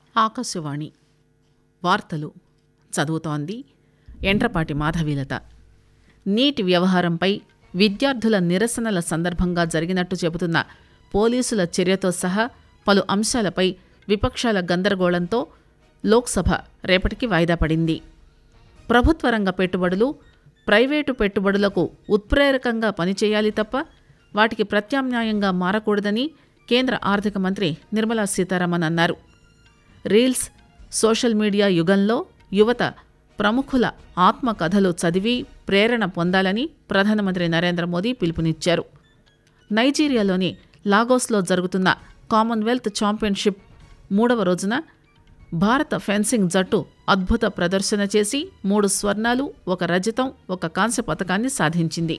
ఆకాశవాణి వార్తలు చదువుతోంది ఎంట్రపాటి మాధవీలత నీటి వ్యవహారంపై విద్యార్థుల నిరసనల సందర్భంగా జరిగినట్టు చెబుతున్న పోలీసుల చర్యతో సహా పలు అంశాలపై విపక్షాల గందరగోళంతో లోక్సభ రేపటికి వాయిదా పడింది ప్రభుత్వ రంగ పెట్టుబడులు ప్రైవేటు పెట్టుబడులకు ఉత్ప్రేరకంగా పనిచేయాలి తప్ప వాటికి ప్రత్యామ్నాయంగా మారకూడదని కేంద్ర ఆర్థిక మంత్రి నిర్మలా సీతారామన్ అన్నారు రీల్స్ సోషల్ మీడియా యుగంలో యువత ప్రముఖుల ఆత్మకథలు చదివి ప్రేరణ పొందాలని ప్రధానమంత్రి నరేంద్ర మోదీ పిలుపునిచ్చారు నైజీరియాలోని లాగోస్లో జరుగుతున్న కామన్వెల్త్ ఛాంపియన్షిప్ మూడవ రోజున భారత ఫెన్సింగ్ జట్టు అద్భుత ప్రదర్శన చేసి మూడు స్వర్ణాలు ఒక రజతం ఒక కాంస్య పథకాన్ని సాధించింది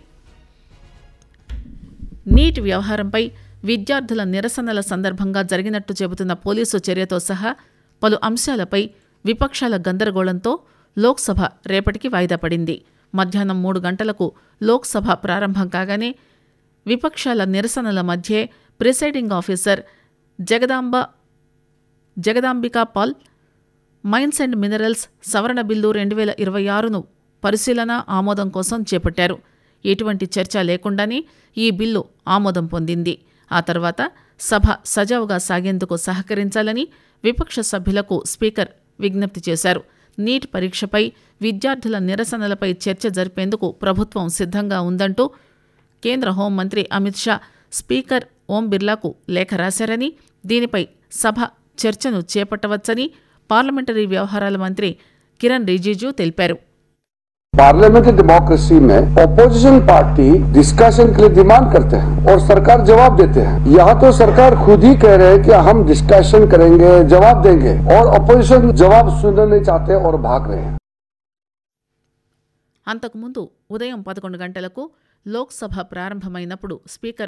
నీట్ వ్యవహారంపై విద్యార్థుల నిరసనల సందర్భంగా జరిగినట్టు చెబుతున్న పోలీసు చర్యతో సహా పలు అంశాలపై విపక్షాల గందరగోళంతో లోక్సభ రేపటికి వాయిదా పడింది మధ్యాహ్నం మూడు గంటలకు లోక్సభ ప్రారంభం కాగానే విపక్షాల నిరసనల మధ్యే presiding officer Jagadamba Jagadambika Pal mines and minerals సవరణ బిల్లు రెండు వేల ఇరవై ఆరును పరిశీలన ఆమోదం కోసం చేపట్టారు ఎటువంటి చర్చ లేకుండానే ఈ బిల్లు ఆమోదం పొందింది ఆ తర్వాత సభ సజావుగా సాగేందుకు సహకరించాలని విపక్ష సభ్యులకు స్పీకర్ విజ్ఞప్తి చేశారు నీట్ పరీక్షపై విద్యార్థుల నిరసనలపై చర్చ జరిపేందుకు ప్రభుత్వం సిద్ధంగా ఉందంటూ కేంద్ర హోంమంత్రి అమిత్ షా స్పీకర్ ఓం బిర్లాకు లేఖ రాశారని దీనిపై సభ చర్చను చేపట్టవచ్చని పార్లమెంటరీ వ్యవహారాల మంత్రి కిరణ్ రిజిజు తెలిపారు पार्लियामेंट्री डेमोक्रेसी में ऑपोजिशन पार्टी डिस्कशन के लिए डिमांड करते हैं और सरकार जवाब देते हैं यहाँ तो सरकार खुद ही कह रहे हैं कि हम डिस्कशन करेंगे जवाब देंगे और ऑपोजिशन जवाब सुनना नहीं चाहते और भाग रहे हैं అంతకుముందు ఉదయం పదకొండు గంటలకు లోక్సభ ప్రారంభమైనప్పుడు స్పీకర్